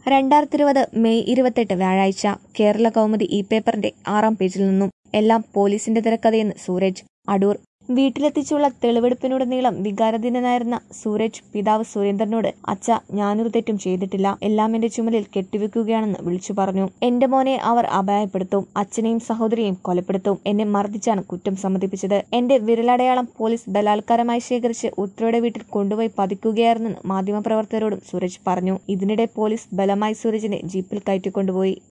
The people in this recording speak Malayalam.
രണ്ടായിരത്തി ഇരുപത് മെയ് ഇരുപത്തെട്ട് വ്യാഴാഴ്ച കേരള കൗമുദി ഇ പേപ്പറിന്റെ ആറാം പേജിൽ നിന്നും എല്ലാം പോലീസിന്റെ തിരക്കഥയെന്ന് സൂരജ് അടൂർ വീട്ടിലെത്തിച്ചുള്ള തെളിവെടുപ്പിനുടനീളം വികാരധീനനായിരുന്ന സൂരജ് പിതാവ് സുരേന്ദ്രനോട് അച്ഛ ഞാനൊരു തെറ്റും ചെയ്തിട്ടില്ല എല്ലാം എന്റെ ചുമലിൽ കെട്ടിവെക്കുകയാണെന്ന് വിളിച്ചു പറഞ്ഞു എന്റെ മോനെ അവർ അപായപ്പെടുത്തും അച്ഛനെയും സഹോദരിയെയും കൊലപ്പെടുത്തും എന്നെ മർദ്ദിച്ചാണ് കുറ്റം സമ്മതിപ്പിച്ചത് എന്റെ വിരലടയാളം പോലീസ് ബലാത്കാരമായി ശേഖരിച്ച് ഉത്രയുടെ വീട്ടിൽ കൊണ്ടുപോയി പതിക്കുകയായിരുന്നെന്ന് മാധ്യമപ്രവർത്തകരോടും സൂരജ് പറഞ്ഞു ഇതിനിടെ പോലീസ് ബലമായി സൂരജിനെ ജീപ്പിൽ കയറ്റിക്കൊണ്ടുപോയി